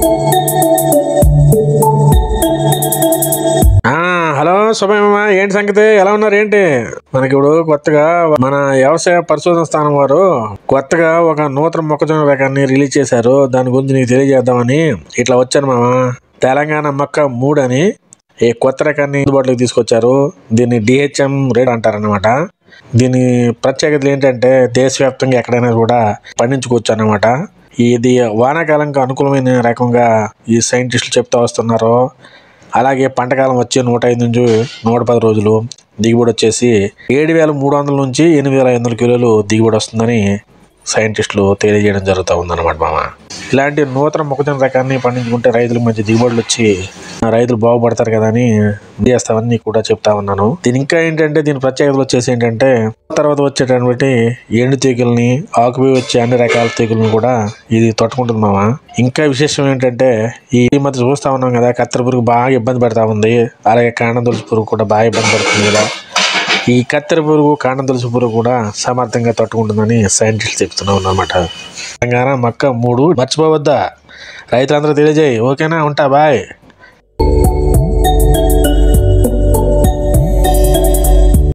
ఆ, హలో సుభయమ్మ ఏంటి సంగతి ఎలా ఉన్నారు ఏంటి మనకి ఇప్పుడు కొత్తగా మన వ్యవసాయ పరిశోధన స్థానం వారు కొత్తగా ఒక నూతన మొక్కజొన్న రకాన్ని రిలీజ్ చేశారు దాని గురించి నీకు తెలియజేద్దామని ఇట్లా వచ్చాను మామ తెలంగాణ మొక్క మూడు అని ఈ కొత్త రకాన్ని అందుబాటులోకి తీసుకొచ్చారు దీన్ని డిహెచ్ఎం రేట్ అంటారనమాట దీని ప్రత్యేకతలు ఏంటంటే దేశవ్యాప్తంగా ఎక్కడైనా కూడా పండించుకోవచ్చు అన్నమాట ఇది వానాకాలంకి అనుకూలమైన రకంగా ఈ సైంటిస్టులు చెప్తా వస్తున్నారు అలాగే పంటకాలం వచ్చే నూట ఐదు నుంచి నూట పది రోజులు దిగుబడి వచ్చేసి ఏడు వేల మూడు వందల నుంచి ఎనిమిది వేల ఐదు వందల కిలోలు దిగుబడి వస్తుందని సైంటిస్టులు తెలియజేయడం జరుగుతూ ఉందన్నమాట మామ ఇలాంటి నూతన మొక్కజొన్న రకాన్ని పండించుకుంటే రైతులకు మంచి దిగుబడులు వచ్చి ఆ రైతులు బాగుపడతారు కదా అని చేస్తామని కూడా చెప్తా ఉన్నాను దీని ఇంకా ఏంటంటే దీని ప్రత్యేకతలు వచ్చేసి ఏంటంటే తర్వాత వచ్చేటటువంటి ఎండు తీగల్ని ఆకుపై వచ్చే అన్ని రకాల తీగలను కూడా ఇది తట్టుకుంటుంది మామ ఇంకా విశేషం ఏంటంటే ఈ మధ్య చూస్తా ఉన్నాం కదా కత్తెర పురుగు బాగా ఇబ్బంది పెడతా ఉంది అలాగే కాండం తులసి పురుగు కూడా బాగా ఇబ్బంది పడుతుంది కదా ఈ కత్తెర పురుగు కాండం తులసి పురుగు కూడా సమర్థంగా తట్టుకుంటుందని సైంటిస్ట్ చెప్తున్నా ఉన్నమాట తెలంగాణ మక్క మూడు మర్చిపోవద్దా రైతులందరూ తెలియజేయి ఓకేనా ఉంటా బాయ్